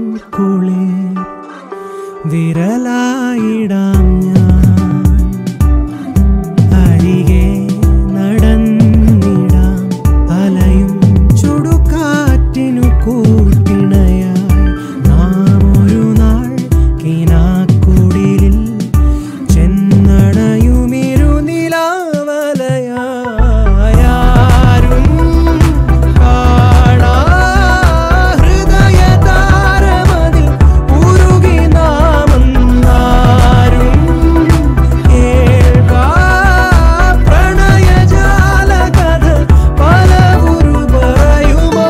കുളിർ വിരലായിടാം ഞാൻ അരികെ നടന്നിടാം അലയും ചുടുകാറ്റിനു കൂട്ടിണയായി നാം ഒരു നാൾ കിനാക്കുടിലിൽ ചെന്നടയുമിരുനിലാവലയാരും കാണാ ഹൃദയതാരമതിൽ ഉരുകി നാമെന്നാരും കേൾക്കാ പ്രണയജാലകഥ പലവുരു പറയുമോ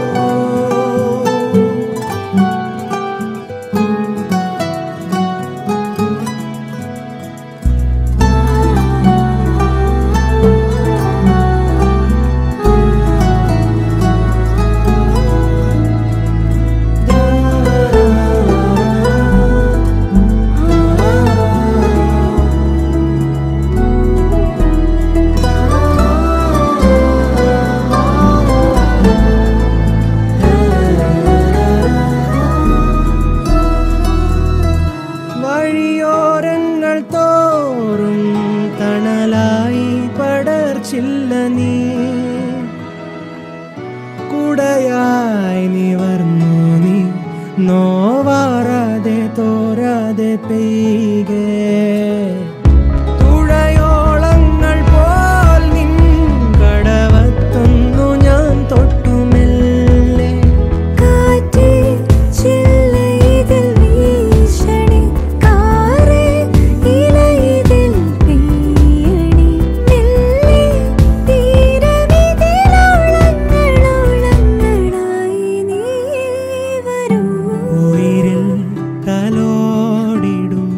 വഴിയോരങ്ങൾ തോറും തണലായി പടർച്ചില്ല നീ കുടയായി നിവർന്നു നീ നോവാറാതെ തോരാതെ പെയ്കേ തുഴയോളങ്ങൾ പോൽ നിൻ കടവത്തൊന്നു ഞാൻ തൊട്ടുമെല്ലേ കാറ്റേ ചില്ലയിതിൽ വീശണി കാറേ ഇലയിതിൽ പെയ്യണി മെല്ലെ തീരമിതിലോളങ്ങളോളങ്ങളായി നീ വരൂ ഉയിരിൽ തലോടിടും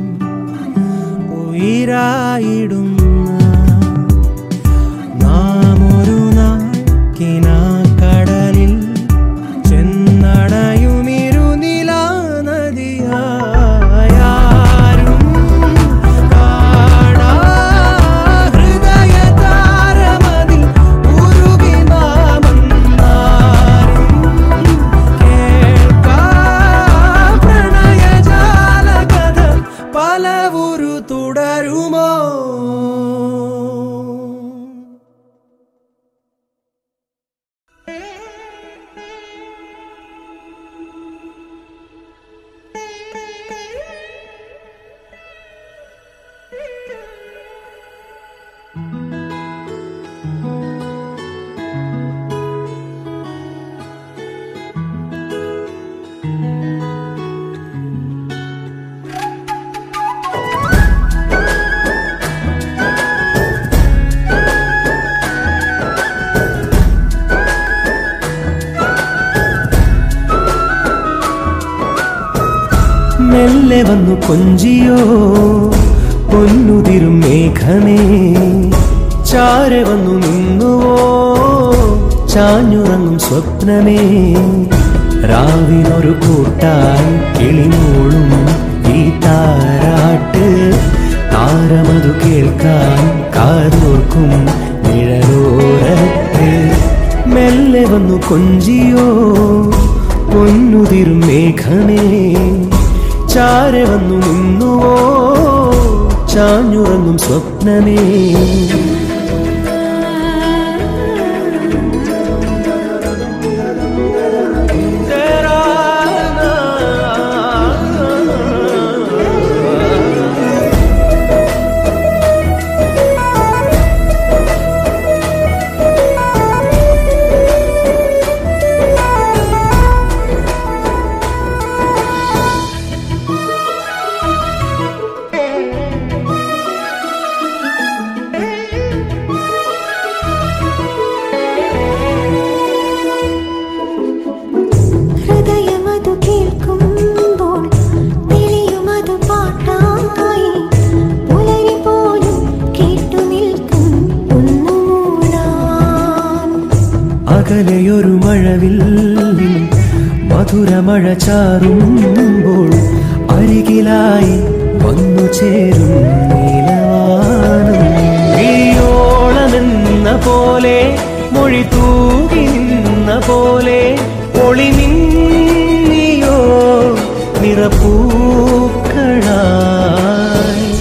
ഉയിരായിടും നാം ഒരു നാൾ കിനാക്കടലിൽ ചെന്നടയുമിരുനിലാ നദിയായാരും കാണാ ഹൃദയതാരമതിൽ ഉരുകി നാമെന്നാരും കേൾക്കാ പ്രണയജാലകഥ പലവുരു തുടരുമോ മെല്ലെ വന്നു കൊഞ്ചിയോ പൊന്നുതിരും മേഘമേ ചാരെ വന്നു നിന്നുവോ ചാഞ്ഞുറങ്ങും സ്വപ്നമേ രാവിനൊരു കൂട്ടായി കിളിമൂളും ഈ താരാട്ട് താരമതു കേൾക്കാൻ കാതോർക്കും നിഴലോരത്ത് മെല്ലെ വന്നു കൊഞ്ചിയോ പൊന്നുതിരും മേഘമേ ചാരെ വന്നു നിന്നുവോ ചാഞ്ഞുറങ്ങും സ്വപ്നമേ ഹൃദയമതു കേൾക്കുമ്പോൾ തെളിയുമതു പാട്ടായി പുലരി പോലും കേട്ടു നിൽക്കും ഒന്നുമൂടാൻ അകലെയൊരു മഴവില്ലിൽ മധുരമഴ ചാറുമ്പോൾ അരികിലായി വന്നു ചേരും നീലവാനം നീയോളമെന്ന പോലെ മൊഴി തൂകി നിന്ന പോലെ ഒളിമിന്നിയോ നിറപ്പൂക്കളായി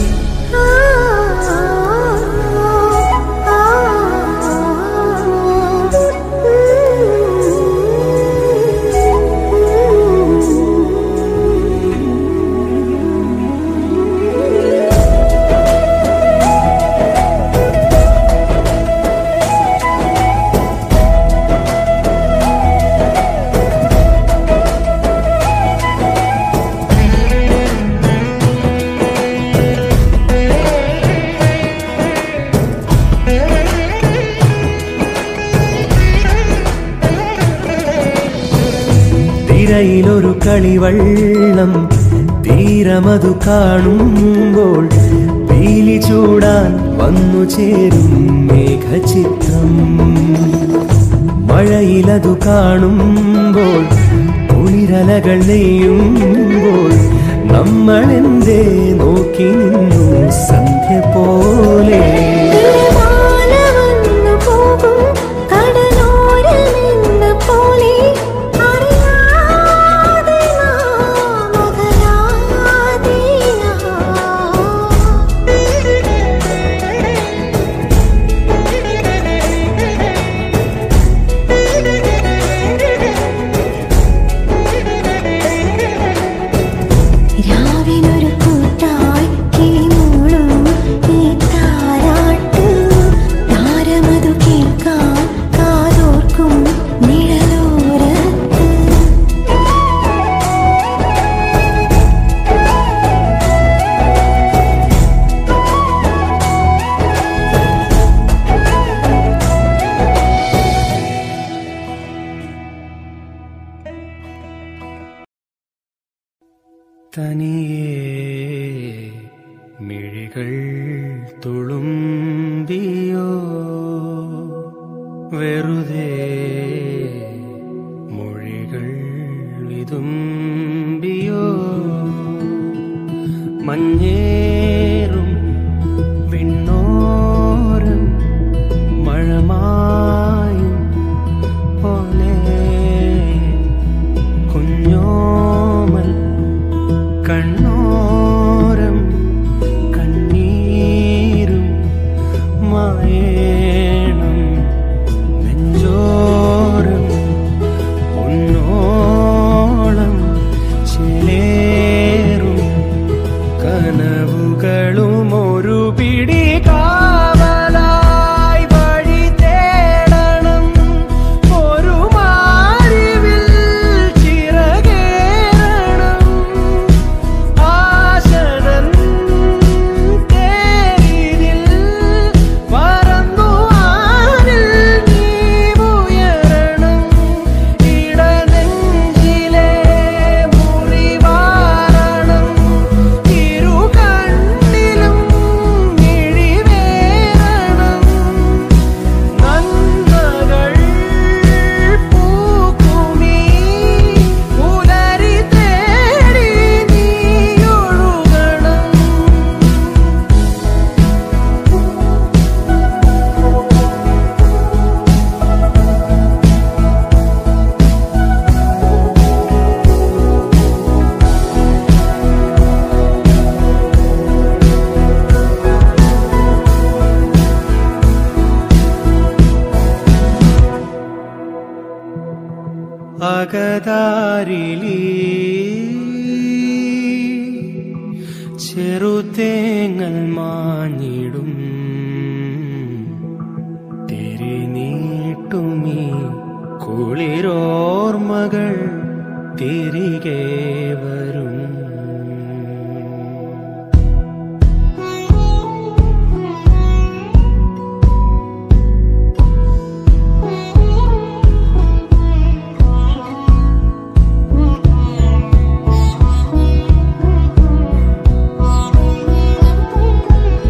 തിരയിലൊരു കളിവള്ളം തീരമതു കാണുമ്പോൾ പീലി ചൂടാൻ വന്നു ചേരും മേഘചിത്രം മഴയിലതു കാണുമ്പോൾ കുളിരലകൾ നെയ്യുമ്പോൾ നമ്മളെന്തേ നോക്കി നിന്നു സന്ധ്യ പോലെ തിരമാലവന്നു പോകും കടലോരിൽ നിന്ന് പോലെ അറിയാതെ നാം രാവിലൊരു കൂട്ടായി കിളിമൂളും ഈ താരാട്ട് താരമതു കേൾക്കാം കാതോർക്കും നിഴലോരത്ത് തനിയേ മിഴികൾ തുളുമ്പിയോ വെറുതെ മൊഴികൾ വിതുമ്പിയോ മഞ്ഞേറും വിണ്ണോരം മഴമായും പോലെ കുഞ്ഞോമൽ കണ്ണോരം കണ്ണീരും മായേണം നെഞ്ചോരം പൊന്നോളം ചേലേറും കനവുകളും ഒരു പിടി കാവലായി വഴി തേടണം ഒരു മാറിവിൽ ചിറകേറണം ആശരൻ തേരിതിൽ പറന്നു ആരിൽ നീ ഉയരണം ഇടനെഞ്ചിലെ മുറിവാരണം ഇരു കണ്ണിലും മിഴിവേറണം നന്മകൾ പൂക്കുമീ പുലരി തേടി നീയൊഴുകണം അകതാരിലി ചെറുതേങ്ങൽ മാഞ്ഞിടും തിരിനീട്ടുമീ കുളിരോർമകൾ തിരികെ വരും Thank you.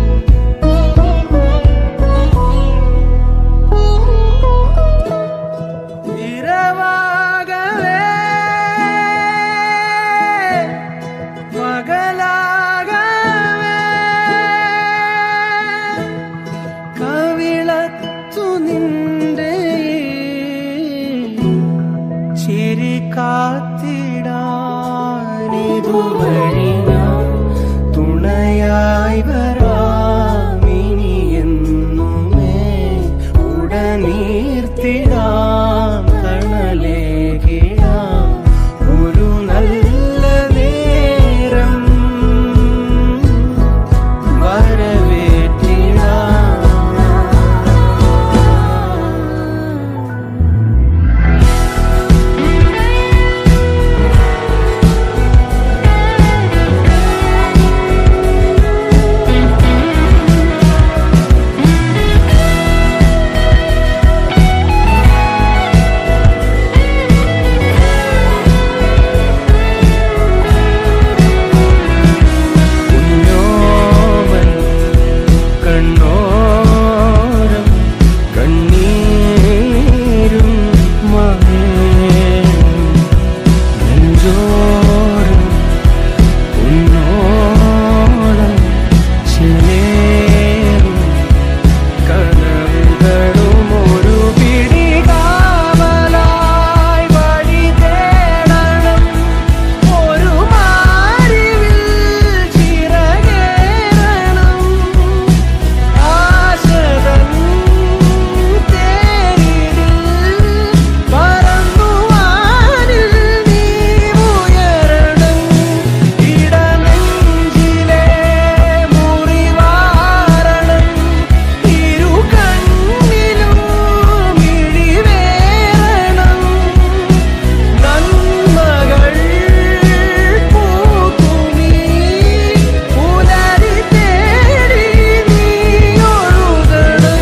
ഇതുവഴി ഞാൻ തുണയായി വരാമിനി എന്നുമേ ഉടനീർത്തിടാം കണലേകിടാം ഒരു നല്ല നേരം വരവേറ്റിടാം കുഞ്ഞോമൻ കണ്ണോരം കണ്ണീരും മകേറും നെഞ്ചോരം കുന്നോളം ചേരും കനവുകളും ഒരു പിടികാവലായി വഴി തേടണം ഒരു മാറിവിൽ ചിറകേറണം ആശതൻ തേരിൽ പറന്നുവാനിൽ നീ ഉയരണം ഇടനെഞ്ചിലെ മുറിവാരണം ഇരു കണ്ണിലും മിഴിവേറണം നന്മകൾ പൂത്തുമീ പുലരി തേടി നീ ഒഴുകണം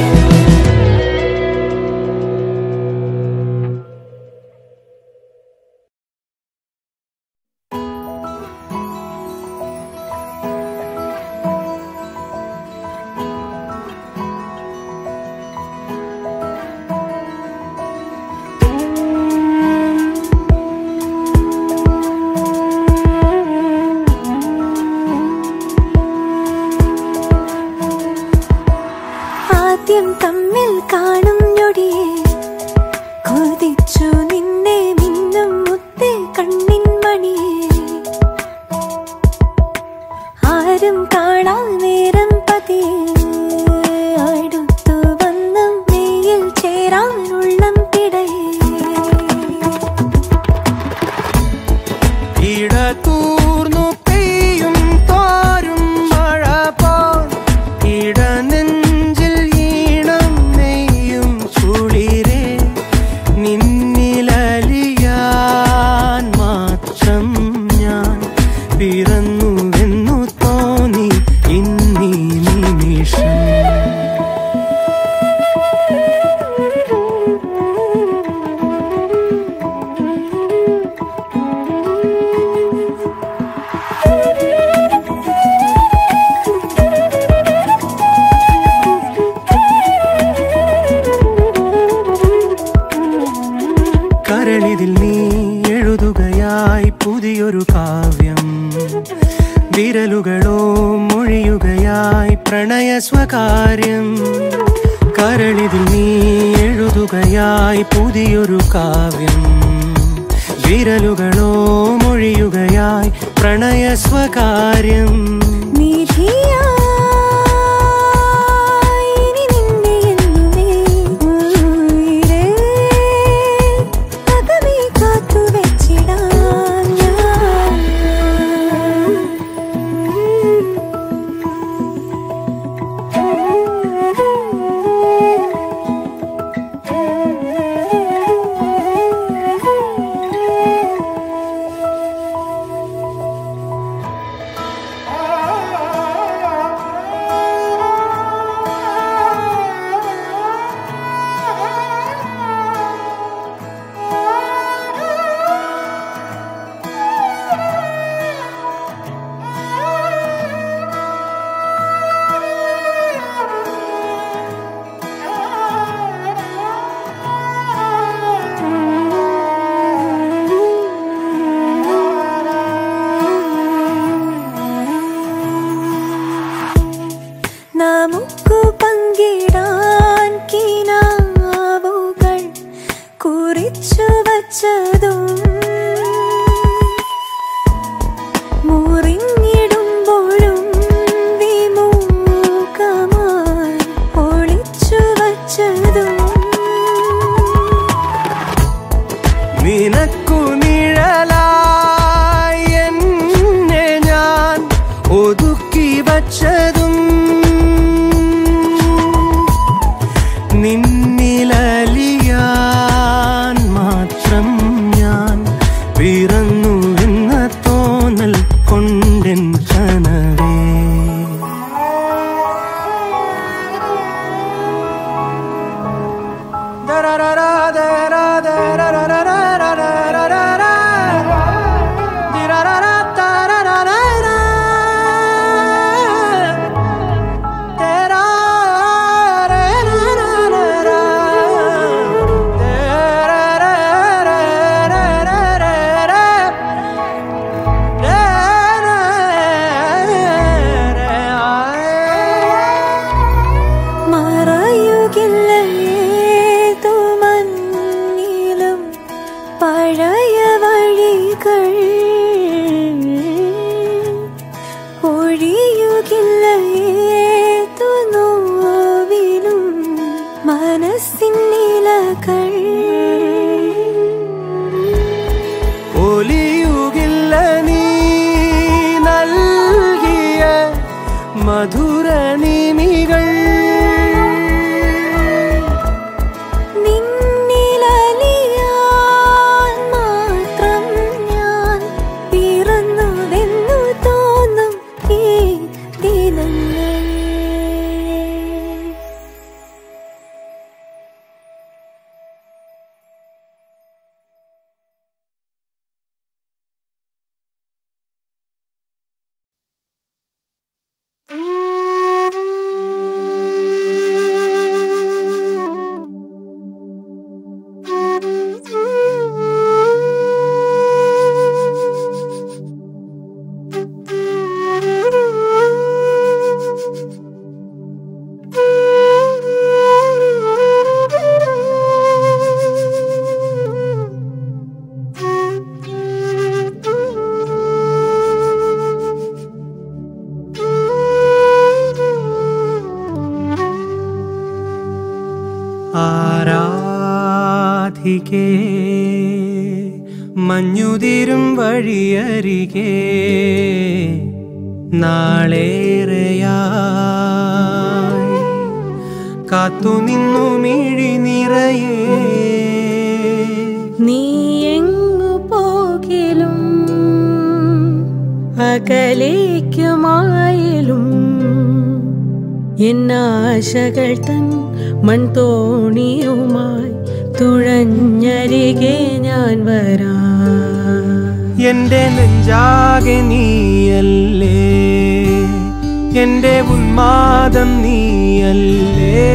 ആദ്യം തമ്മിൽ കാണും ഞൊടിയെ കൊതിച്ചു നിന്നെ മിന്നും മുത്തേ കണ്ണിൻ മണിയെ ആരും കാണാ നേരം പതിയെ അടുത്തു വന്നും മെയ്യിൽ ചേരാനുള്ളം പിടയേ ഇടതൂർന്നു പെയ്യും തോരും മഴ പോൽ ഇടനെഞ്ചിൽ ഈണം നെയ്യും കുളിരേ നിന്നിലലിയാൻ മാത്രം ഞാൻ പിറന്നുവെന്നു തോന്നി ഇന്നീ നിമിഷം കരളിതിൽ നീ എഴുതുകയായി പുതിയൊരു കാവ്യം വിരലുകളോ മൊഴിയുകയായി പ്രണയ സ്വകാര്യം കരളിതിൽ നീ എഴുതുകയായി പുതിയൊരു കാവ്യം വിരലുകളോ മൊഴിയുകയായി പ്രണയ സ്വകാര്യം നിധിയായി ഇനി നിന്നെ എന്നുമേ ഉയിരേ അകമേ കാത്തു വെച്ചിടാം ഞാൻ ആ തന്നൽ കൊണ്ടെൻ കനവേ മറയുകില്ല ഏതു മഞ്ഞിലും പഴയ വഴികൾ ഒഴിയുകില്ല ഏതു നോവിലും മനസ്സിൻ നിലകൾ ഒലിയുകില്ല നീ നൽകിയ മധുര നിമികൾ നിന്നിലലിയാൻ മാത്രം ഞാൻ പിറന്നതെന്നു തോന്നും ഈ ദിനങ്ങൾ ആരാധികേ മഞ്ഞുതിരും വഴിയരികെ നാളേറെയായി കാത്തുനിന്നു മിഴി നിറയേ നീ എങ്ങു പോകിലും അകലേക്കുമായാലും എന്നാശകൾ തൻ മൺതോണിയുമായി തുഴഞ്ഞരികെ ഞാൻ വരാ എന്റെ നെഞ്ചാകെ നീയല്ലേ എന്റെ ഉന്മാദം നീയല്ലേ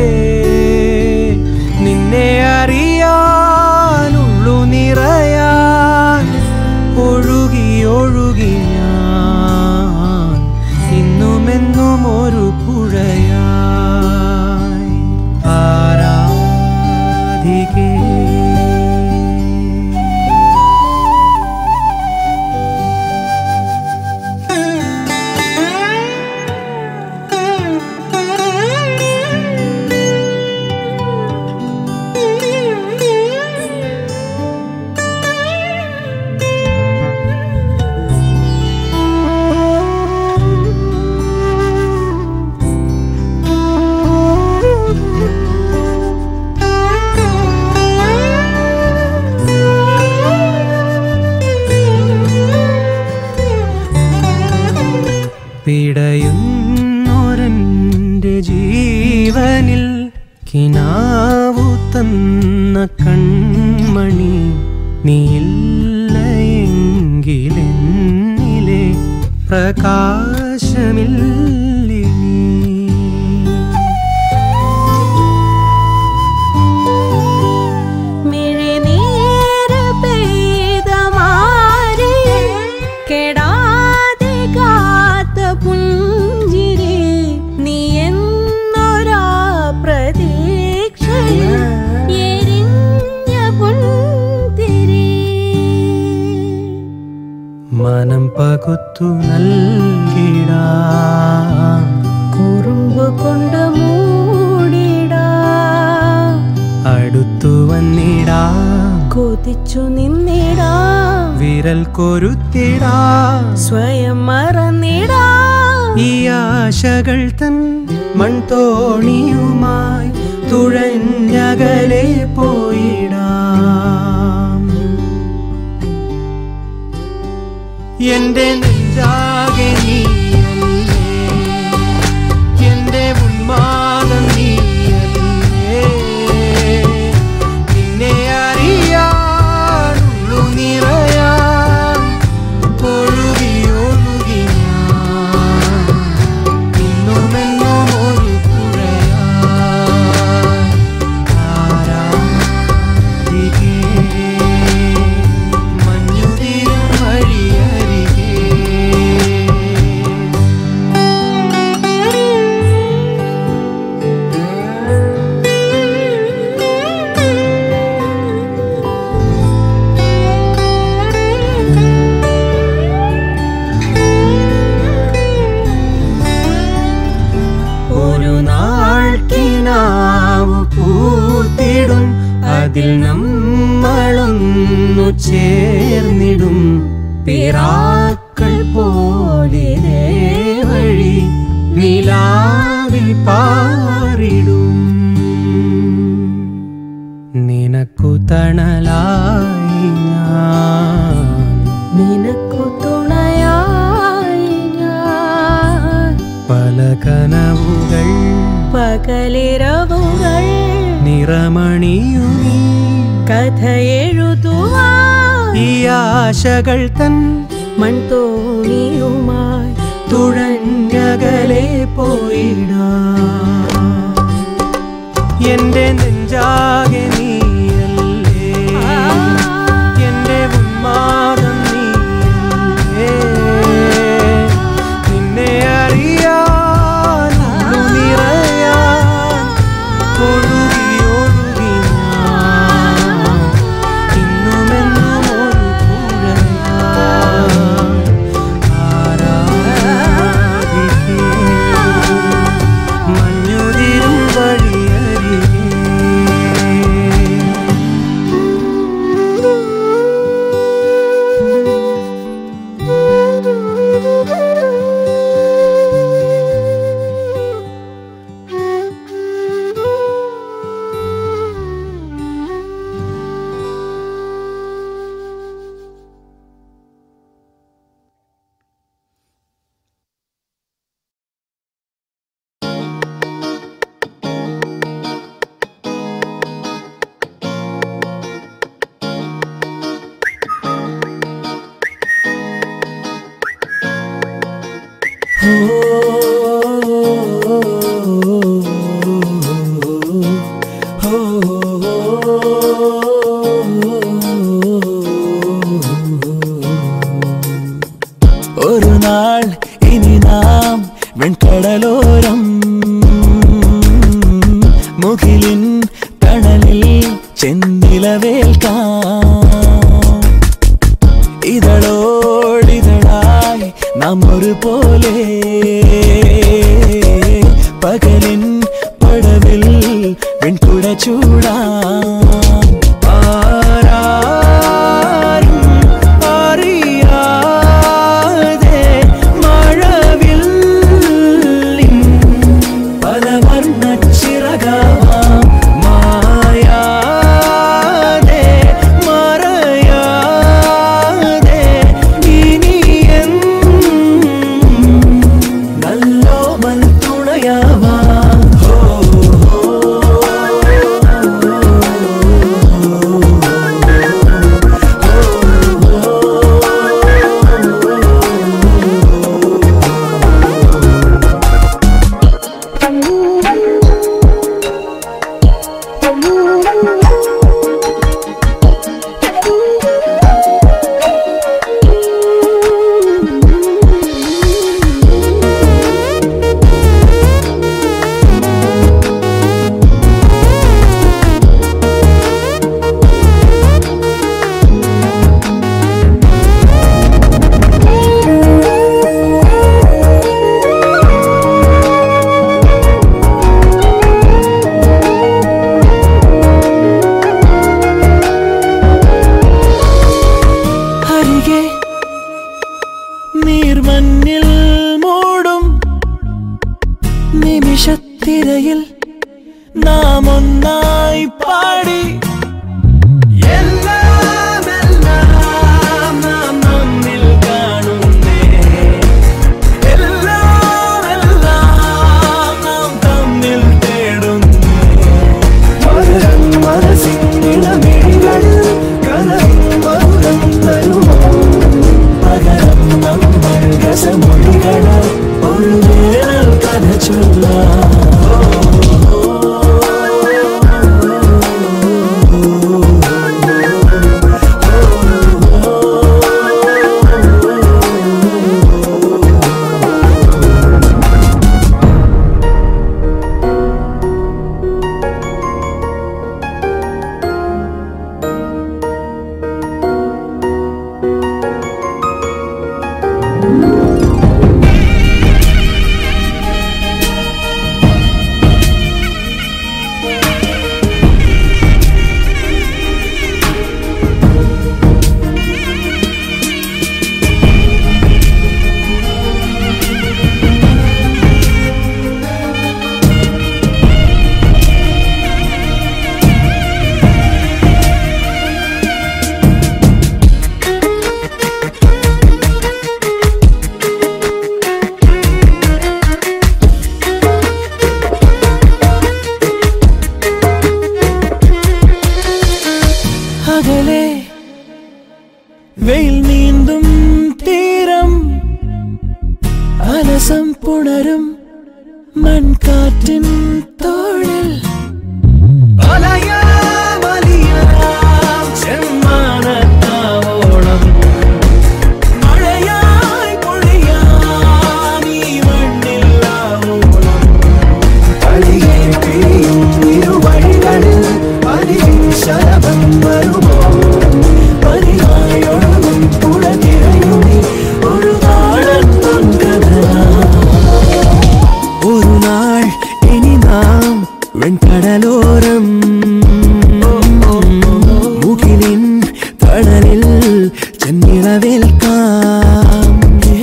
നിന്നെ അറിയാനുള്ളു നിറയാൻ ഒഴുകി ഒഴുകി ഞാൻ ഇന്നുമെന്നും ഒരു പുഴയായി ആരാധികേ പിടയുന്നൊരെൻ്റെ ജീവനിൽ കിനാവു തന്ന കൺമണി നീയില്ലയെങ്കിലെന്നിലെ പ്രകാശമില്ലേ മിഴിനീര് പെയ്ത മാറിയെ കെടാതെ കാത്ത പുഞ്ചിരി നീ എന്നൊരാ പ്രതീക്ഷയിൽ എരിഞ്ഞ പുൻതിരി മനം പകുത്തു നൽകിടാം കുറുമ്പ് കൊണ്ട് മൂടിടാ അടുത്തു വന്നിടാം കൊതിച്ചു നിന്നിടാ വിരൽ കൊരുത്തിടാ സ്വയം മറന്നിടാ ഈ ആശകൾ തൻ മൺതോണിയുമായി തുഴഞ്ഞകലെ പോയിടാം എന്റെ നെഞ്ച നെഞ്ചാകെ നീയല്ലേ എന്റെ ഉന്മാദം നീയല്ലേ നിന്നെ അറിയാനുള്ളു നിറയാൻ ഒഴുകി ഒഴുകി ഞാൻ ഇന്നുമെന്നും ഒരു പുഴയായി ആരാധികേ മഞ്ഞുതിരും വഴിയരികേ ഒരു നാൾ കിനാവ് പൂത്തിടും അതിൽ നമ്മളൊന്നു ചേർന്നിടും പിറാക്കൾ പോലെ വഴി നിലാവിൽ പാറിടും നിനക്കു തണലായി ഞാൻ നിനക്കു തുണയായി ഞാൻ പല കനവുകൾ പകലിരവുകൾ നിറമണിയുമീ കഥ എഴുതുവാൻ ഈ ആശകൾ തൻ മൺതോണിയുമായി തുഴഞ്ഞകലെ പോയിടാ എന്റെ നെഞ്ചാകെ നീയല്ലേ എന്റെ ഉന്മാദം നീയല്ലേ നിന്നെ അറിയാൻ ഉള്ളു നിറയാൻ ഒഴുകി ഒഴുകി ഞാൻ ഇന്നുമെന്നും ഒരു പുഴയായി ആരാധിക്കേ മഞ്ഞുതിരും വഴിയരികേ ഒരു നാൾ ഇനി നാം വെൺകടലോരം മുകിലിൻ തണലിൽ ചെന്നിലവേൽക്കാം ഇതളോടിതളായി നാം ഒരുപോലെ പകലിൻ പടവിൽ വെൺകുട ചൂടാം ആരാരും അറിയാതെ മഴവില്ലിൻ പല വർണ്ണച്ചിറകാം മായാതെ മറയാതെ ഇനിയെന്നും നല്ലോമൽ തുണയാവാം ഹോ അരികെ നീർമഞ്ഞിൽ മൂടും നിമിഷത്തിരയിൽ നാം ഒന്നായി പാടി എല്ലാം എല്ലാം നാം നമ്മിൽ കാണുന്നേ രസമൊഴികളാൽ ഒരു വേനൽ കഥ ചൊല്ലാം അകലെ വെയിൽ നീന്തും തീരം അലസം പുണരും മൺകാറ്റിൻ തോളിൽ ചെമ്മാനത്താവോളം മഴയായി പൊഴിയാം ഈ മണ്ണില്ലാവോളം കളിയെ പിരിയും ഇരുവഴികളിൽ അരികിൽ ശലഭം വരുമോ പതിനായൊഴുകും പുഴ തിരയുമി ഒരു നാടൻ പൊൻകഥ ഒരു നാൾ ഇനി നാം വെൺകടലോരം മുകിലിൻ തണലിൽ ചെന്നിറവേൽക്കാം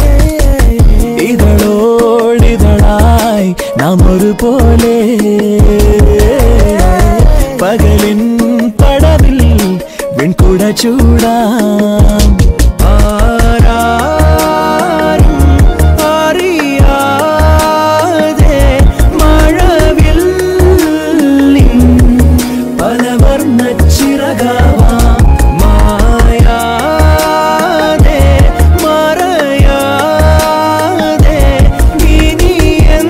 ഇതളോടിതളായി നാം ഒരുപോലെ പകലിൻ പടവിൽ വെൺകുട ചൂടാം ആരാരും അറിയാതെ മഴവിൽ പലവർണ്ണ ചിറകാവാം മായാതെ മറയാതെ ഇനിയെൻ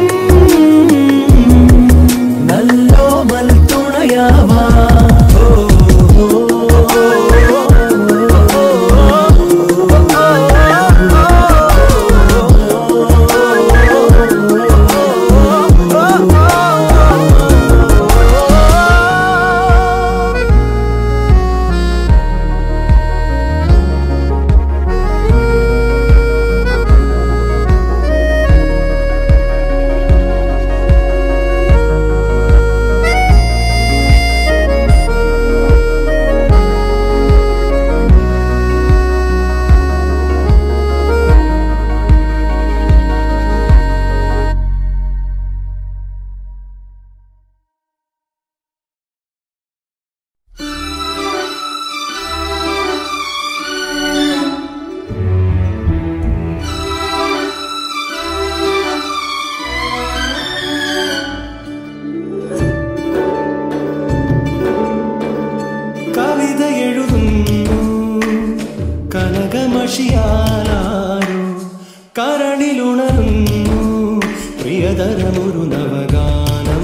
നല്ലോമൽ തുണയാവാം ഓ, ഓ, കവിത എഴുതുന്നു കനകമഷിയാലാരോ കരണിലുണരുന്നു പ്രിയതരമൊരു നവഗാനം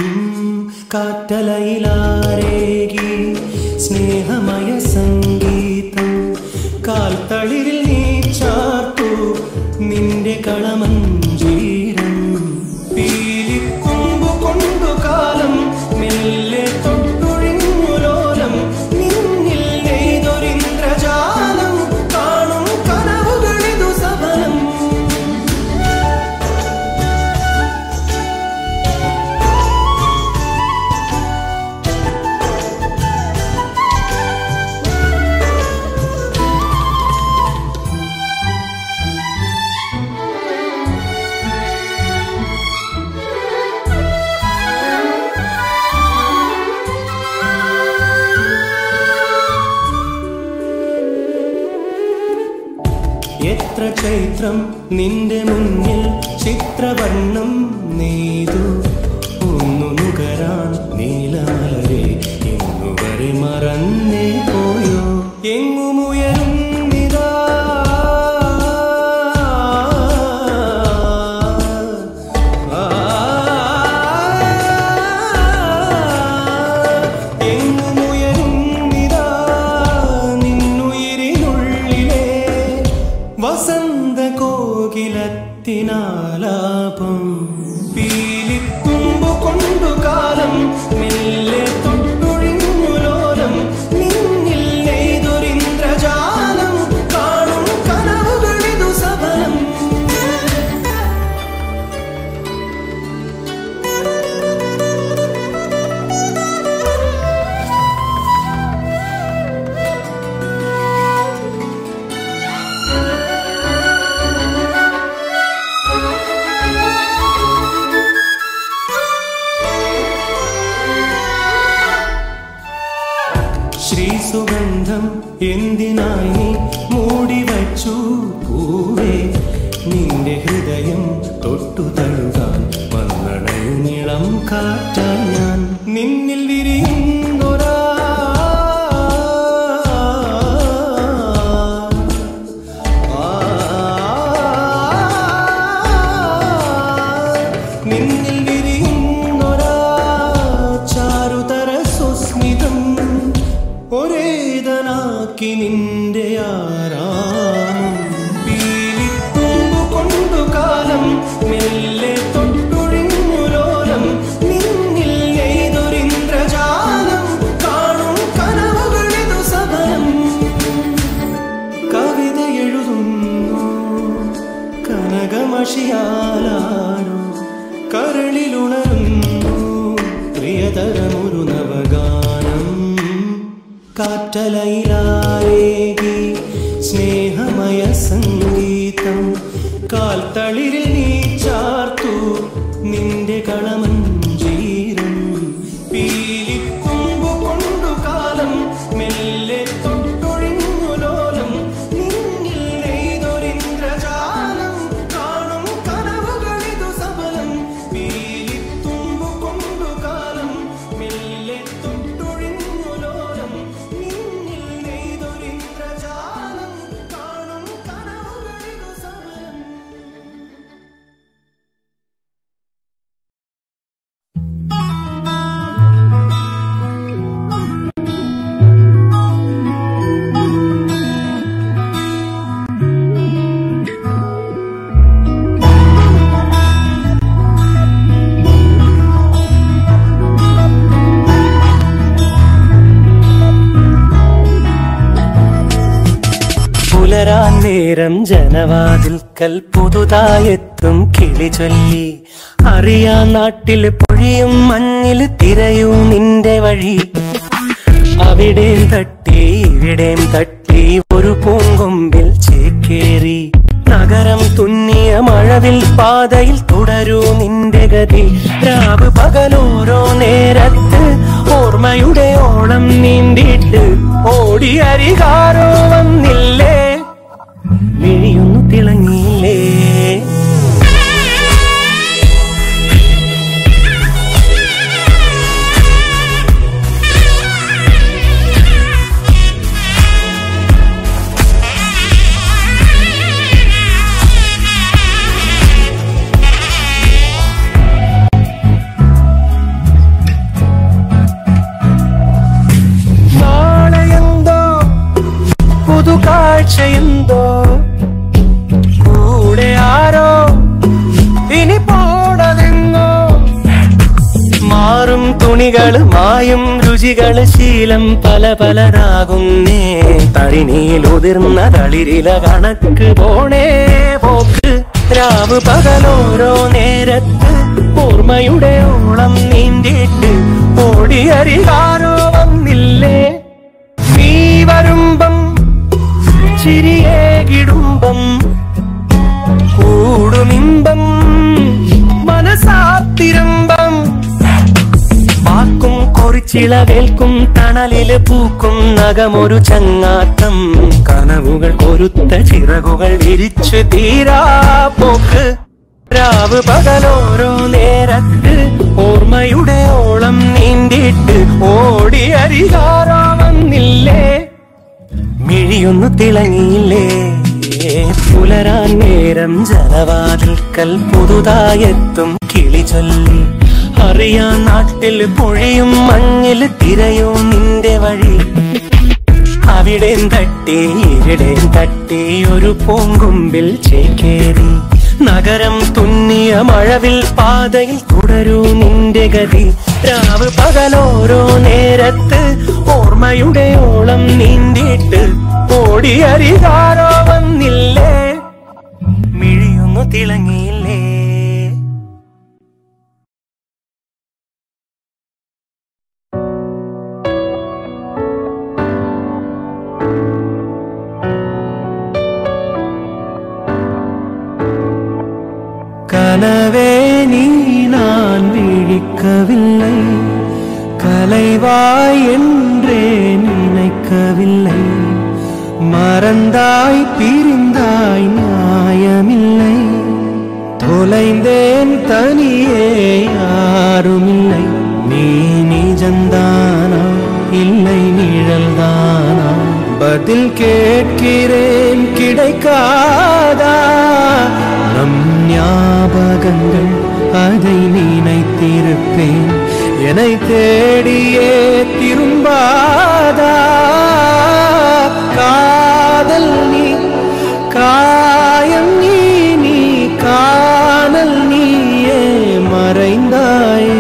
കാറ്റലയിലാരേകി സ്നേഹമയ സംഗീതം കാൽത്തളിരിൽ നീ ചാർത്തു നിന്റെ കളമഞ്ചീരം പീലിക്കൊമ്പു കൊണ്ടു കാലം മെല്ലെ തൊട്ടൊഴിഞ്ഞു ലോലം നിന്നിൽ നെയ്തൊരിന്ദ്രജാലം കാണും കനവുകളിതു സഫലം എത്ര ചൈത്രം നിന്റെ മുന്നിൽ ചിത്രവർണ്ണം നെയ്തു ഒന്നു നുകരാൻ നീലമലരെ ഇന്നുവരെ മറന്നേ പോയോ എങ്ങുമുയരും നിതാ നീലത്തിനാലാപം പീലിത്തുമ്പു കൊണ്ടു കാലം മെല്ലെ തൊട്ടൊഴിഞ്ഞു ലോലം നിന്നിൽ നെയ്തൊരിന്ദ്രജാലം കാണും കനവുകളിതു സഫലം ശ്രീസുഗന്ധം എന്തിനായി നീ മൂടി വച്ചു പൂവേ നിന്റെ ഹൃദയം തൊട്ടു തഴുകാൻ വന്നണയുമിളം കാറ്റാൻ ഞാൻ നിന്നിൽ വിരിയുന്നൊരാ നിന്നിൽ വിരിയുന്നൊരാ ചാരുതര സുസ്മിതം ഒരേതനാക്കി നിന്റെ ആരാമം പീലിത്തുമ്പു കൊണ്ടു കാലം മെല്ലെ തൊട്ടൊഴിഞ്ഞു ലോലം നിന്നിൽ നെയ്തൊരിന്ദ്രജാലം കാണും കനവുകളിതു സഫലം കവിത എഴുതുന്നു കനകമഷിയാലാരോ കരളിലുണരുന്നു പ്രിയതരമൊരു നവഗാനം കാറ്റലയിലാരേകി സ്നേഹമയ സംഗീതം കാൽത്തളിരിൽ നീ ചാർത്തു നിന്റെ കളമഞ്ചീരം പീലിത്തുമ്പു കൊണ്ടു കാലം മെല്ലെ തൊട്ടൊഴിഞ്ഞു ലോലം നിന്നിൽ നെയ്തൊരിന്ദ്രജാലം കാണും കനവുകളിതു സഫലം പീലിത്തുമ്പു കൊണ്ടു കാലം മെല്ലെ തൊട്ടൊഴിഞ്ഞു ലോലം നിന്നിൽ നെയ്തൊരിന്ദ്രജാലം കാണും കനവുകളിതു സഫലം പുലരാൻ നേരം ജനവാതിൽക്കൽ പുതുതായെത്തും കിളി ചൊല്ലി അറിയാൻ നാട്ടിൽ പൊഴിയും മഞ്ഞിൽ തിരയൂ നിന്റെ വഴി അവിടേം തട്ടി ഇവിടേം തട്ടി ഒരു പൂങ്കൊമ്പിൽ ചേക്കേറി നഗരം തുന്നിയ മഴവിൽ പാതയിൽ തുടരൂ നിന്റെ ഗതി രാവ് പകലോരോ നേരത്ത് ഓർമ്മയുടെ ഓളം നീന്തിയിട്ട് ഓടി അരികാരോ വന്നില്ലേ മിഴിയൊന്നു തിളങ്ങിയില്ലേ നാളെയെന്തോ പുതുകാഴ്ചയെന്തോ കൂടെ ആരോ ഇനി പോടതെങ്ങോ മാറും തുണികള് മായും രുചികള് ശീലം പല പലതാകുന്നേ തഴിനീൽ ഉതിർന്ന തളിരില കണക്ക് പോണേ പോക്ക് രാവ് പകലോരോ നേരത്ത് ഓർമ്മയുടെ ഓളം നീന്തിയിട്ട് ഓടിയരികാരോ വന്നില്ലേ നീ വരുമ്പം ചിരിയേകിടുമ്പം കൂടുമിമ്പം മനസാത്തിരമ്പം വാക്കും കൊറിച്ചിളവേൽക്കും തണലില് പൂക്കും നഖമൊരു ചങ്ങാത്തം കനവുകൾ കൊരുത്ത ചിറകുകൾ വിരിച്ചു തീരാ പോക്ക് രാവ് പകലോരോ നേരത്ത് ഓർമ്മയുടെ ഓളം നീന്തിയിട്ട് ഓടി അരികാരോ വന്നില്ലേ മിഴിയൊന്നു തിളങ്ങിയില്ലേ പുലരാൻ നേരം ജലവാതിൽക്കൽ പുതുതായെത്തും കിളി ചൊല്ലി അറിയാൻ നാട്ടിൽ പൊഴിയും മഞ്ഞിൽ തിരയോ നിന്റെ വഴി അവിടേം തട്ടി ഇവിടേം തട്ടി ഒരു പൂങ്കൊമ്പിൽ ചേക്കേറി നഗരം തുന്നിയ മഴവിൽ പാതയിൽ തുടരൂ നിന്റെ ഗതി രാവ് പകലോരോ നേരത്ത് ഓർമ്മയുടെ ഓളം നീന്തിയിട്ട് ഓടിയരികാരോ വന്നില്ലേ മിഴിയൊന്നു തിളങ്ങിയില്ലേ கனவே நீ நான் விழிக்கவில்லை கலைவாய் என்றே நினைக்கவில்லை மறந்தாய் பிரிந்தாய் நியாயமில்லை தொலைந்தேன் தனியே யாருமில்லை நீ நிஜந்தானா இல்லை நிழல்தானா பதில் கேட்கிறேன் கிடைக்காதா நம் ஞாபகங்கள் அதை நினைத்திருப்பேன் என்னை தேடியே திரும்பாதா காதல் நீ காயம் நீ நீ காணல் நீயே மறைந்தாயே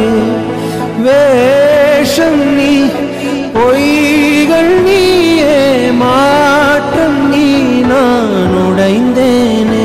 வேஷம் நீ பொய்கள் நீயே மாற்றம் நீ நான் உடைந்தேனே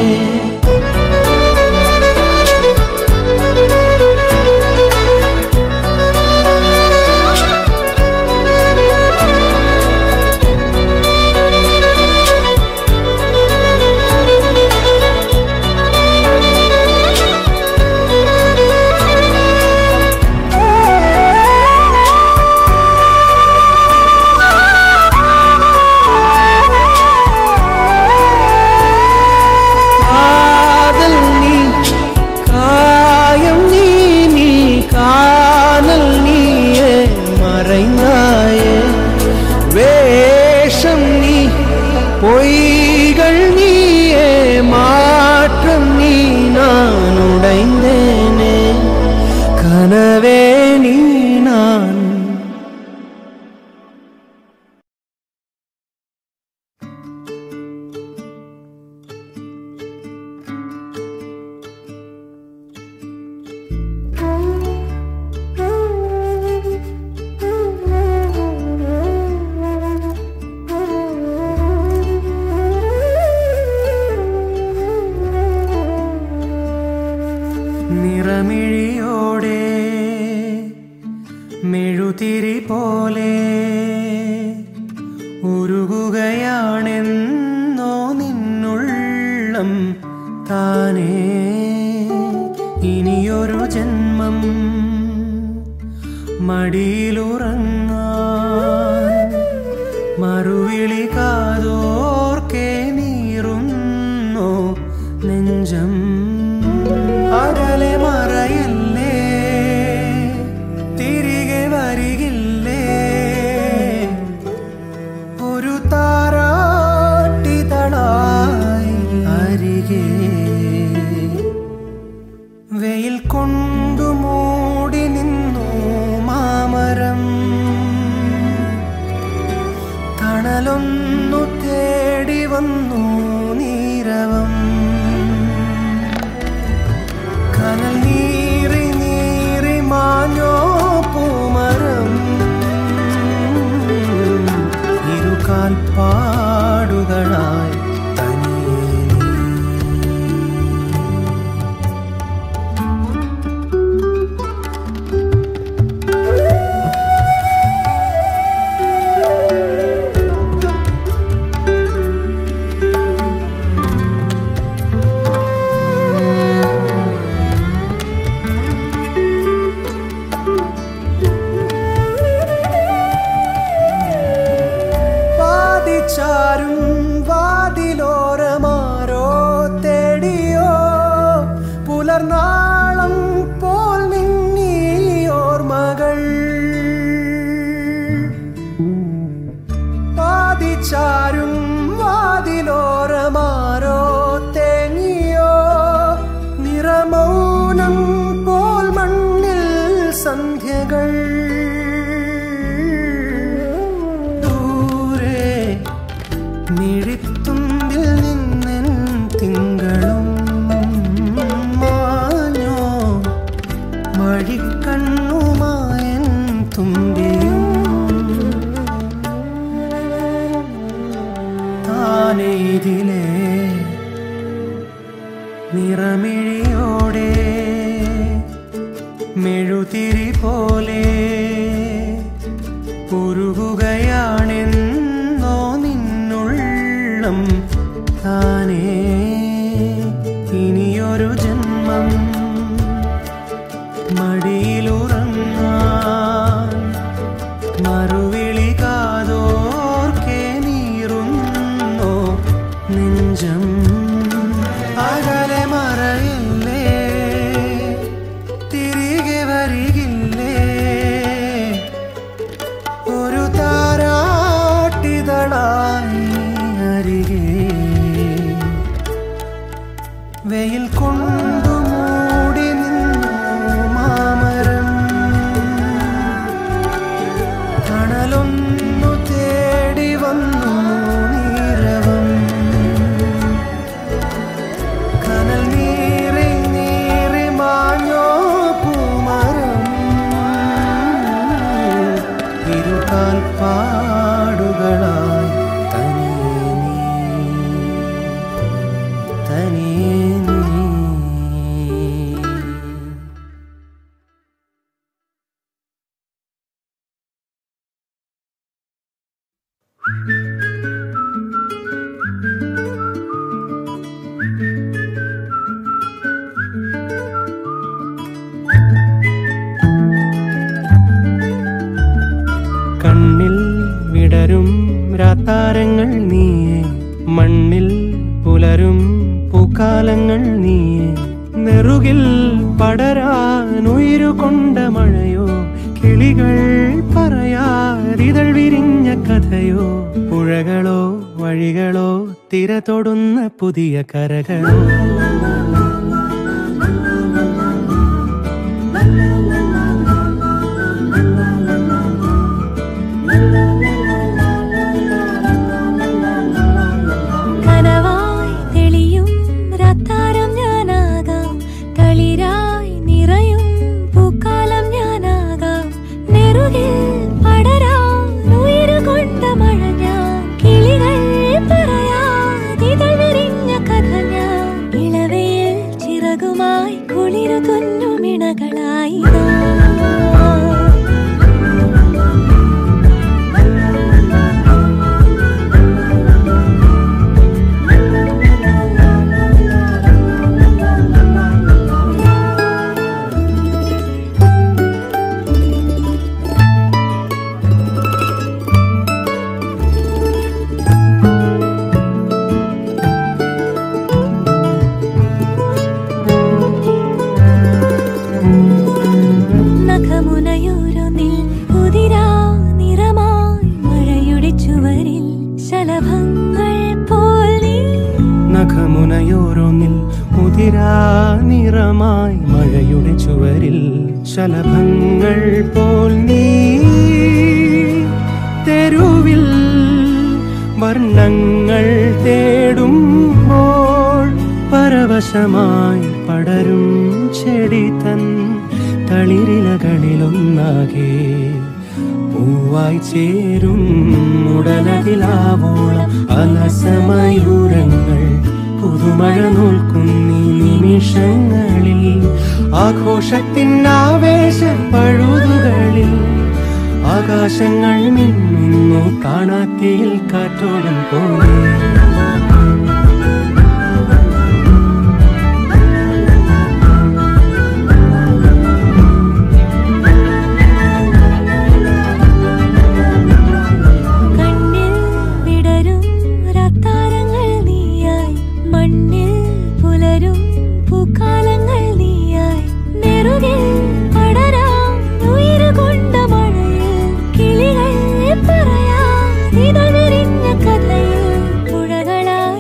காதல் நீ காயம் நீ நீ காணல் நீயே மறைந்தாயே வேஷம் நீ பொய்கள் நீயே மாற்றம் நீ நான் உடைந்தேனே கனவே நீ நான் നിറമിഴിയോടെ മെഴുതിരി പോലെ ഉരുകുകയാണെന്നോ നിന്നുള്ളം താനേ ഇനിയൊരു ജന്മം മടിയിലുറങ്ങാൻ മറുവിളി കാതോർക്കെ നീറുന്നു നെഞ്ചം അകലെ മറയല്ലേ തിരികെ വരികില്ലേ ഒരു താരാട്ടിതളായി അരികെ വെയിൽ കൊണ്ടു മൂടി നിന്നു മാമരം തണലൊന്നു തേടി വന്നു നീരവം കനൽ നീറി നീറി മാഞ്ഞോ പൂമരം ഇരുകാൽ പാടുകളായി തനിയേ നീ. വാദിച്ചാരും വാതിലോരമാരോ തേടിയോ പുലർനാളം പോൽ മിന്നി ഓർമ്മകൾ വാദിച്ചാരും വാതിലോരമാരോ തേങ്ങിയോ നിറമൗനം പോൽ മണ്ണിൽ സന്ധ്യകൾ ദൂരെ മിഴിത്തുമ്പിൽ നിന്നൻ തിങ്കളും തുമ്പിയും താനേ ഇതിലേ നിറമിഴിയോടെ മെഴുതിരി പോലെ ഉരുകുകയാണെന്നോ നിന്നുള്ളം താനേ ഇനിയൊരു ജന്മം മടിയിലുറങ്ങാൻ മറുവിളി കാതോർക്കെ നീറുന്നോ നെഞ്ചം അകലെ മറയില്ലേ തിരികെ വരികില്ലേ ഒരു താരാട്ടിതളായി അരികെ വെയിൽ കൊണ്ടു മൂടി നിന്നു മാമരം തണലൊന്നു തേടി വന്നു നീരവം കനൽ നീറി നീറി മാഞ്ഞോ പൂമരം ഇരുകാൽ പാടുകളായി തനിയേ നീ തനിയേ നീ കണ്ണിൽ വിടരും രാത്താരങ്ങൾ നീയെ മണ്ണിൽ പുലരും പൂക്കാലങ്ങൾ നീയെ നെറുകിൽ പടരാൻ ഉയരുകൊണ്ട മഴയോ കിളികൾ പറയാതിതൾ വിരിഞ്ഞ കഥയോ പുഴകളോ വഴികളോ തിര തൊടുന്ന പുതിയ കരകളോ കനവായി തെളിയും രാത്താരം ഞാനാകാം തളിരായി നിറയും പൂക്കാലം ഞാനാകാം നെറുകിൽ പടരാൻ ഉയരുകൊണ്ട മഴ ഞാൻ കിളികൾ പറയാതിതൾ വിരിഞ്ഞ കഥ ഞാൻ ഇളവയിൽ ചിറകുമായി കുളിരു തുന്നുമിണകളായി നഖമുനയോരോന്നിൽ ഉതിരാ നിറമായി മഴയുടെ ചുവരിൽ ശലഭങ്ങൾ പോൽ നീ നഖമുനയോരോന്നിൽ മുതിരാ നിറമായി മഴയുടെ ചുവരിൽ ശലഭങ്ങൾ പോൽ നീ തെരുവിൽ വർണ്ണങ്ങൾ തേടുമ്പോൾ പരവശമായി പടരും ചെടി തൻ തളിരിലകളിലൊന്നാകെ പൂവായി ചേരും ഉടലതിലാവോളം അലസമയൂരങ്ങൾ പുതുമഴ നോൽക്കുന്നീ നിമിഷങ്ങളിൽ ആഘോഷത്തിൻ ആവേശ പഴുതുകളിൽ ആകാശങ്ങൾ മിന്നുന്നു കാണാത്തിയിൽ കാറ്റോടും പോലെ കണ്ണിൽ വിടരും രാത്താരങ്ങൾ നീയായി മണ്ണിൽ പുലരും പൂക്കാലങ്ങൾ നീയായി നെറുകിൽ പടരാൻ ഉയരുകൊണ്ട മഴയിൽ കിളികൾ പറയാതിതൾ വിരിഞ്ഞ കഥയിൽ പുഴകളായി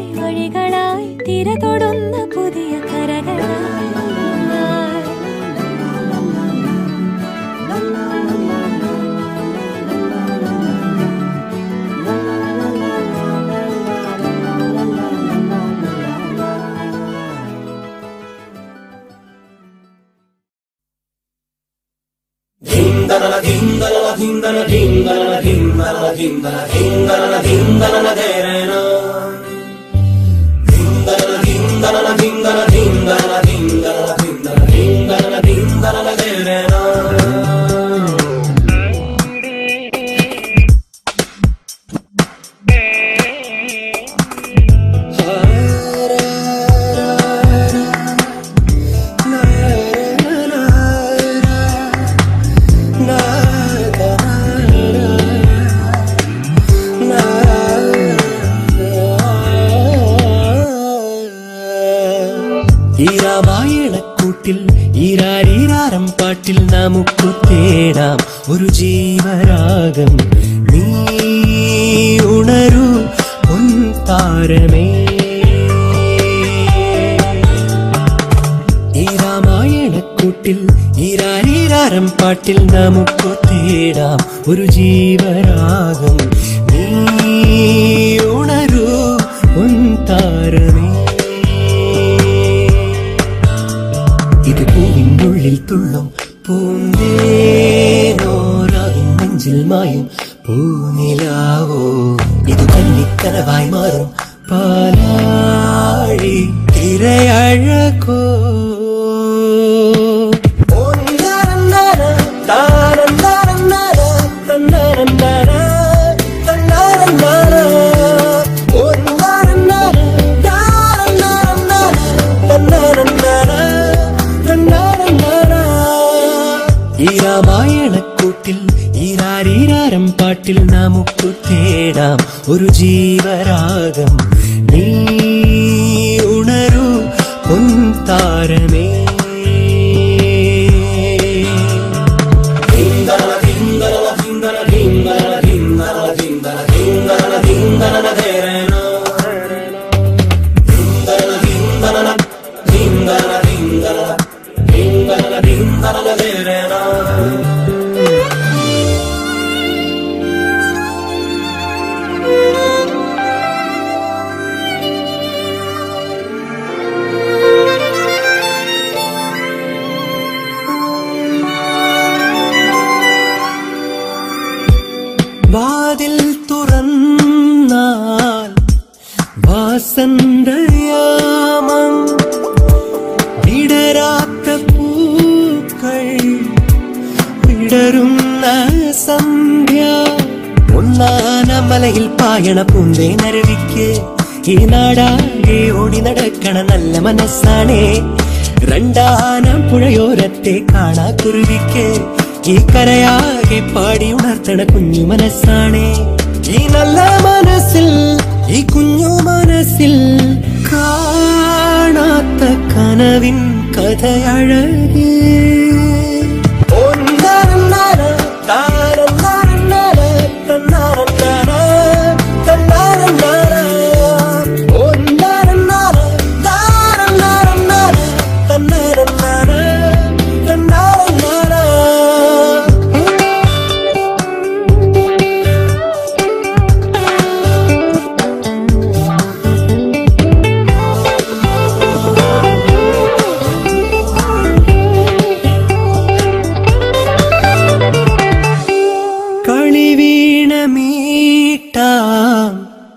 ഈ രാമായണക്കൂട്ടിൽ ഈരാരീരാരം പാട്ടിൽ നമുക്ക് തേടാം ഒരു ജീവരാഗം നീ ഉണരൂ താരമേ ഈ രാമായണക്കൂട്ടിൽ ഈരാരീരാരം പാട്ടിൽ നമുക്ക് തേടാം ഒരു ജീവരാഗം നീ ഉണരൂ താരമേ ഇത് പൂവിനുള്ളിൽ തുള്ളും പൂന്തേനോരാകും നെഞ്ചിൽ മായും പൂനിലാവോ ഇത് കന്നിക്കനവായി മാറും പാലാഴി തിരയഴകോ ഈ രാമായണക്കൂട്ടിൽ ഈരാരീരാരം പാട്ടിൽ നമുക്ക് തേടാം ഒരു ജീവരാഗം നീ ഉണരൂ താരമേ വാതിൽ തുറന്നാൽ വാസന്തയാമം വിടരാത്ത പൂക്കൾ വിടരുന്ന സന്ധ്യ ഒന്നാന മലയിൽ പായണ പൂന്തേ നരവിക്ക് ഈ നാടാകെ ഓടി നടക്കണ നല്ല മനസ്സാണേ രണ്ടാനം പുഴയോരത്തെ കാണാ കുരുവിക്ക് ഈ കരയാകെ പാടി ഉണർത്തണ കുഞ്ഞു മനസ്സാണേ ഈ നല്ല മനസ്സിൽ ഈ കുഞ്ഞു മനസ്സിൽ കാണാത്ത കനവിൻ കഥയഴകേ കളി വീണ മീട്ടാം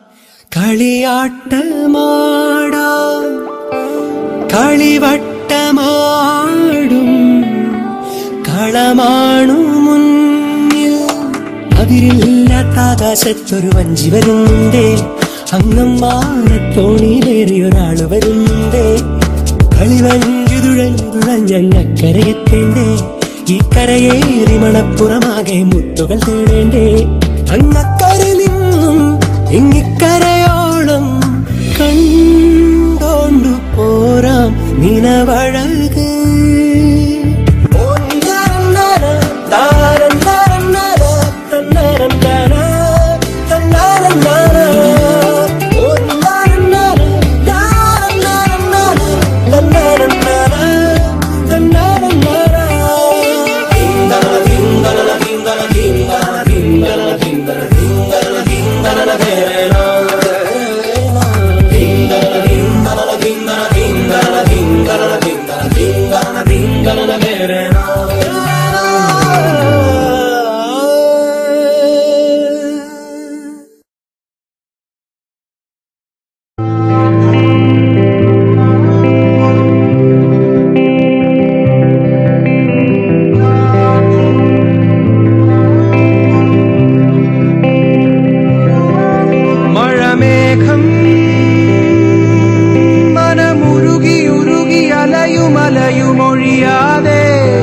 കളിയാട്ടമാടാം കളിവട്ടമാടും കളമാണു മുന്നിൽ അതിരില്ലാത്ത ആകാശത്തൊരു വഞ്ചി വരുന്നുണ്ടേ അങ്ങം മാനത്തോണിയിലേറിയൊരാള് വരുന്നുണ്ടേ കളിവഞ്ചി തുഴഞ്ഞു തുഴഞ്ഞങ്ങക്കരയെത്തേണ്ടേ ഈ കരയേറി മണപ്പുറമാകെ മുത്തുകൾ തേടേണ്ടേ അങ്ങക്കര നിന്നും ഇങ്ങിക്കരയോളം കണ്ടോണ്ടു പോരാം നിനവഴക് ിംഗ അലയും അലയും ഒഴിയാതെ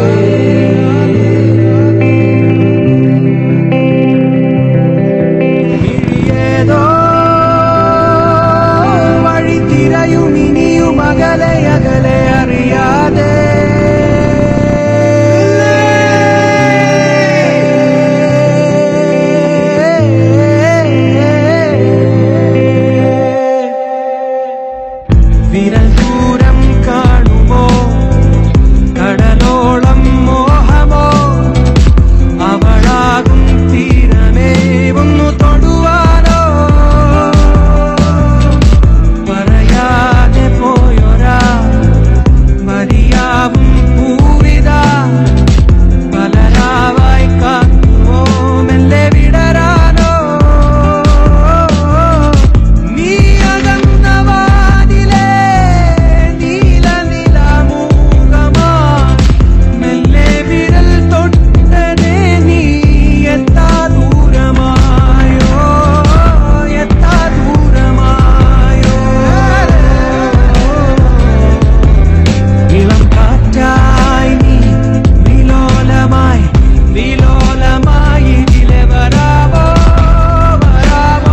മിഴിയേതോ വഴി തിരയും ഇനിയും അകലെ അകലെ അറിയാതെ വിരൽ ദൂരം കാണുമോ കടലോളം മോഹമോ അവളാകും തീരമേ ഒന്നു തൊടുവാനോ പറയാതെ പോയൊരാ മതിയാവും പൂവിത പലരാവായി കാത്തുമോ മെല്ലെ വിടരാനോ നീ അകന്ന വാതിലേ നീല നിലമൂകമാ മെല്ലെ വിരൽ തൊട്ടതേ നീ എത്താ ദൂരമായോ എത്താ ദൂരമായോ ഇളം കാറ്റായി നീ വിലോലമായി വിലോലമായി ഇതിലെ വരാമോ വരാമോ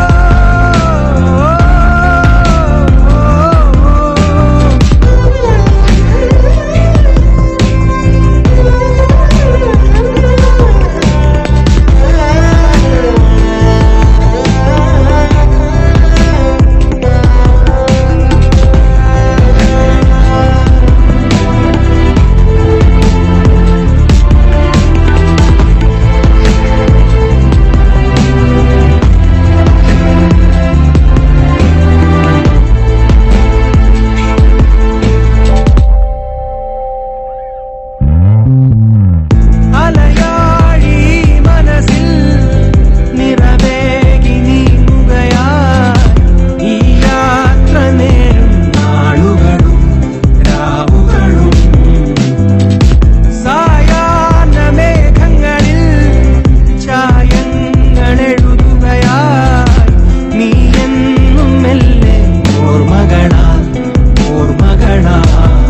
അലയാഴി മനസ്സിൽ നിറവേകി നീങ്ങുകയായി ഈ യാത്ര നേരും നാളുകളും രാവുകളും സായാഹ്ന മേഘങ്ങളിൽ ചായങ്ങളെഴുതുകയായി നീ എന്നും മെല്ലെ ഓർമ്മകളാ ഓർമ്മകളാ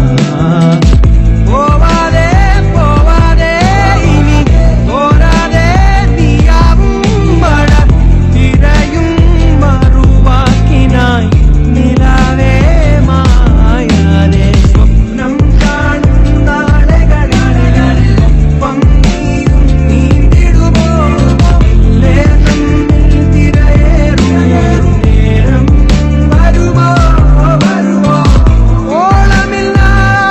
പോവാതെ പോവാതെ ഇനി തോരാതെ നീയാവും മഴ തിരയും മറുവാക്കിനായി നിലാവേ മായാതെ സ്വപ്നം കാണും നാളുകളിൽ ഒപ്പം നീയും നീന്തിടുമോ മെല്ലെ നമ്മിൽ തിരയേറും നേരം വരുമോ വരുമോ ഓളമില്ല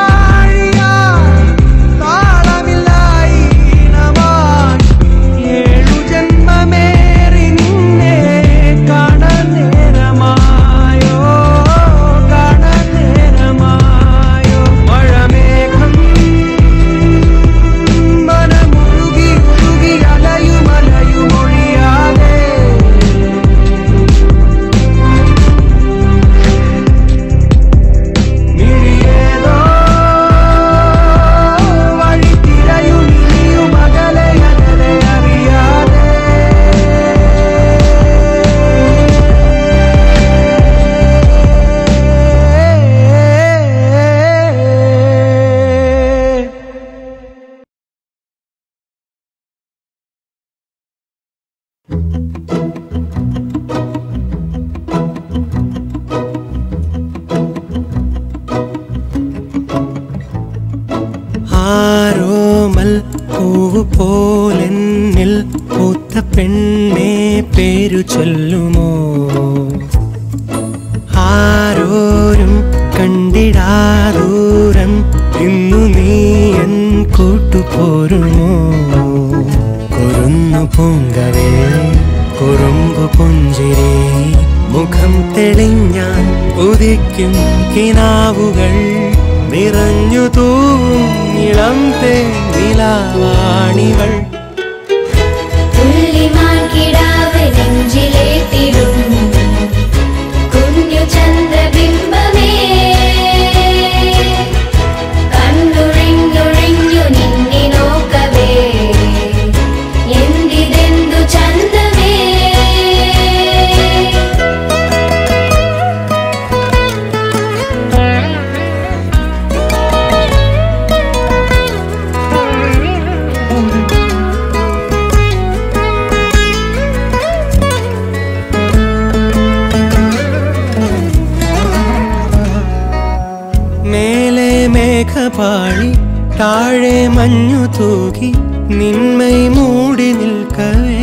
താളമില്ല ഈണമായി ഏഴു ജന്മമേറി നിന്നെ കാണാൻ നേരമായോ കാണാൻ നേരമായോ മഴമേഘം മനമുരുകി ഉരുകി അലയും അലയും ഒഴിയാതെ മിഴിയേതോ വഴി തിരയും ഇനിയും അകലെ അകലെ അറിയാതെ ആരോമൽ പൂവ് പോലെന്നിൽ പൂത്ത പെണ്ണെ പേരു ചൊല്ലുമോ ആരോരും കണ്ടിടാദൂരം ഇന്നു നീ എൻ കൂട്ടുപോരുമോ കുറുന്നു പൂങ്കവേ കുറുമ്പു പുഞ്ചിരി മുഖം തെളിഞ്ഞാൻ ഉദിക്കും കിനാവുകൾ നിറഞ്ഞു തൂവും ഇളം തേനിലാവാണിവൾ തുള്ളിമാൻ കിടാവ് നെഞ്ചിലേറ്റിടും കുഞ്ഞു ചന്ദ്രബിംബമേ കണ്ണുഴിഞ്ഞുഴിഞ്ഞു നിന്നി നോക്കവേ എന്തിതെന്തു ചന്തമേ ും പാളി താഴെ മഞ്ഞു തൂകി നിന്മൈ മൂടി നിൽക്കവേ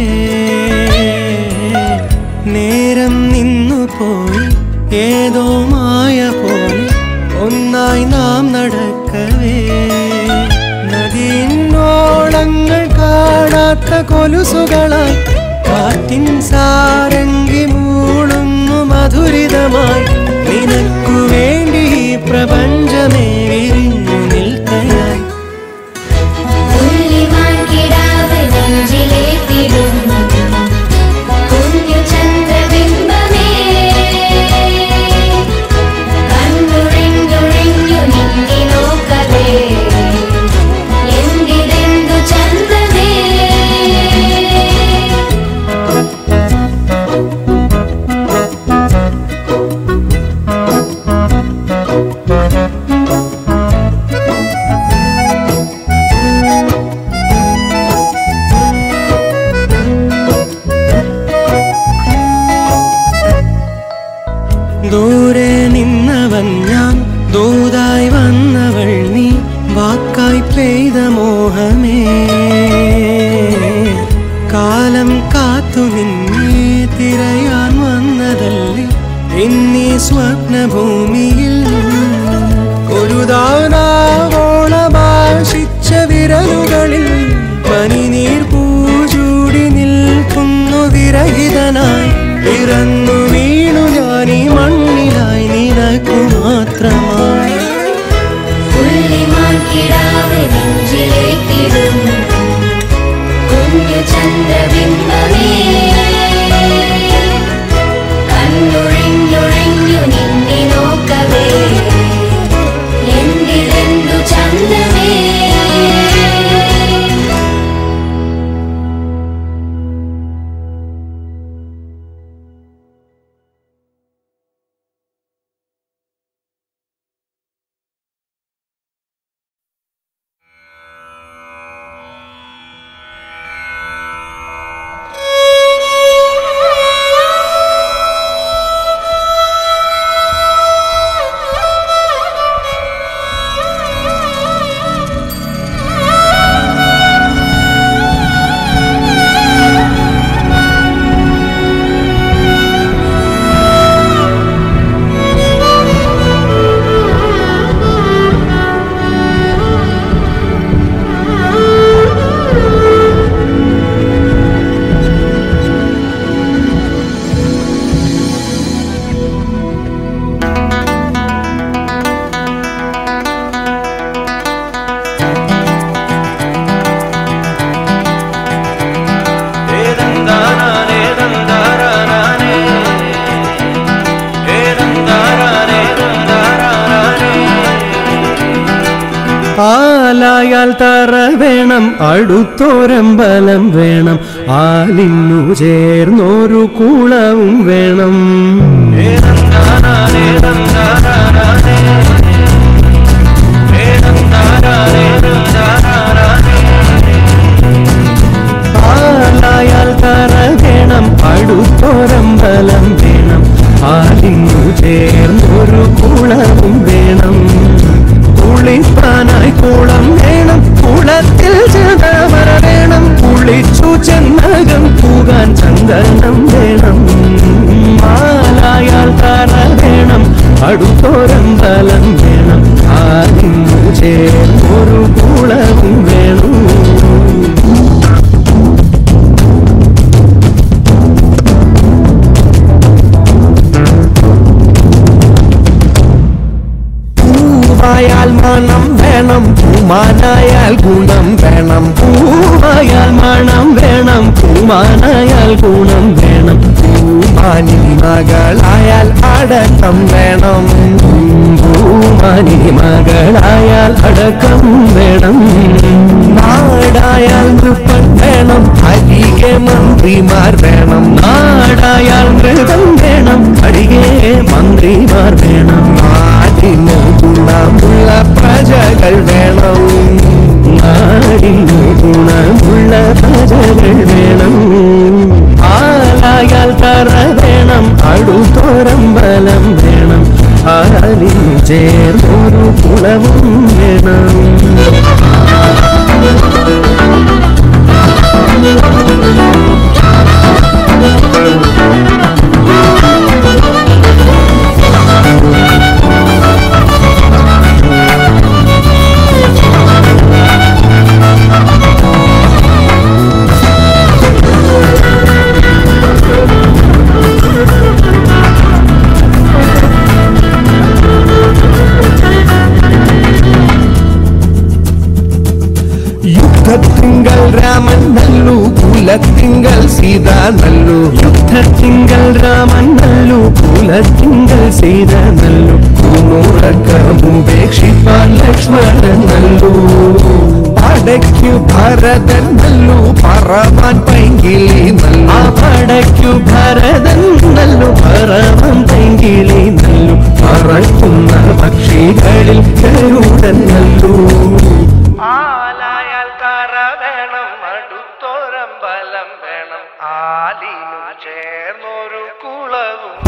നേരം നിന്നു പോയി ഏതോ മായ പോലെ ഒന്നായി നാം നടക്കവേ നദിയിന്നോളങ്ങൾ കാണാത്ത കൊലുസുകളായി കാറ്റിൻ സാരംഗി മൂളുന്നു മധുരിതമായി നിനക്കു വേണ്ടി ഈ പ്രപഞ്ചമേ വിരിഞ്ഞു നിൽക്കയായി പുള്ളിമാൻ കിടാവ് നെഞ്ചിലേറ്റിടും കുഞ്ഞു ചന്ദ്രബിംബമേ കണ്ണുഴിഞ്ഞുഴിഞ്ഞു നിന്നി നോക്കവേ എന്തിരെന്തു ചന്ദ്രമേ ദൂരെ നിന്നവൻ ഞാൻ ദൂതായി വന്നവൾ നീ വാക്കായി പെയ്ത മോഹമേ കാലം കാത്തു നിന്നെ തിരയാൻ വന്നതല്ലേ എന്നീ സ്വപ്നഭൂമിയിൽ ഒരു ദാനാവോളമാശിച്ച വിരലുകളിൽ പനിനീർ പൂചൂടി നിൽക്കുന്നു വിരഹിതനായി പിറന്നു വീണു ഞാൻ ഈ മണ്ണിലായി നിനക്കു മാത്രമായി പുള്ളിമാൻ കിടാവ് നെഞ്ചിലേറ്റിടും കുഞ്ഞു ചന്ദ്രബിംബമേ കണ്ണുഴിഞ്ഞുഴിഞ്ഞു നിന്നി നോക്കവേ എന്തിരെന്തു ചന്ദ്രമേ ആലായാൽ തറ വേണം അടുത്തോരമ്പലം വേണം ആലിന്നു ചേർന്നൊരു കുളവും വേണം ആലായാൽ തറ വേണം അടുത്തോരമ്പലം വേണം ആലിന്നു ചേർന്നൊരു കുളവും വേണം കുളിപ്പാനായി കുളം വേണം കുളത്തിൽ ചെന്നവർ വേണം കുളിച്ചു ചെന്നകം പോകാൻ ചന്ദനം വേണം മാലായാൽ തറ വേണം അടുത്തോരമ്പലം വേണം ആലിന്നു ചേർന്നൊരു കുളവും വേണം പൂവായാൽ മണം വേണം പൂമാനായാൽ ഗുണം വേണം പൂവായാൽ മണം വേണം പൂമാനായാൽ ഗുണം വേണം പൂമാനി മകളായാൽ അടക്കം വേണം പൂമാനി മകളായാൽ അടക്കം വേണം നാടായാൽ നൃപ്പൻ വേണം അരികെ മന്ത്രിമാർ വേണം നാടായാൽ മൃഗം വേണം അരികെ മന്ത്രിമാർ വേണം നാടിന് ഗുണമുള്ള പ്രജകൾ വേണം നാടിന് ഗുണമുള്ള പ്രജകൾ വേണം ആലായാൽ തറ വേണം അടുത്തോരമ്പലം വേണം ആലിൻ ചേർന്നൊരു കുളവും വേണം വേണം യുദ്ധത്തിങ്കൽ രാമൻ നല്ലു കുലത്തിങ്കൽ സീത നല്ലു യുദ്ധത്തിങ്കൽ രാമൻ നല്ലു കുലത്തിങ്കൽ സീത നല്ലു കൂണുറക്കമുപേക്ഷിപ്പാൻ ലക്ഷ്മണൻ നല്ലു പടയ്ക്കു ഭരതൻ നല്ലു പറവാൻ പൈങ്കിളി നല്ലു ആ പടയ്ക്കു ഭരതൻ നല്ലു പറവാൻ പൈങ്കിളി നല്ലു പറക്കുന്ന പക്ഷികളിൽ കരുടൻ നല്ലു ആലായാൽ കറ വേണം അടുത്തോരമ്പലം വേണം ആലിനു ചേർന്നൊരു കുളവും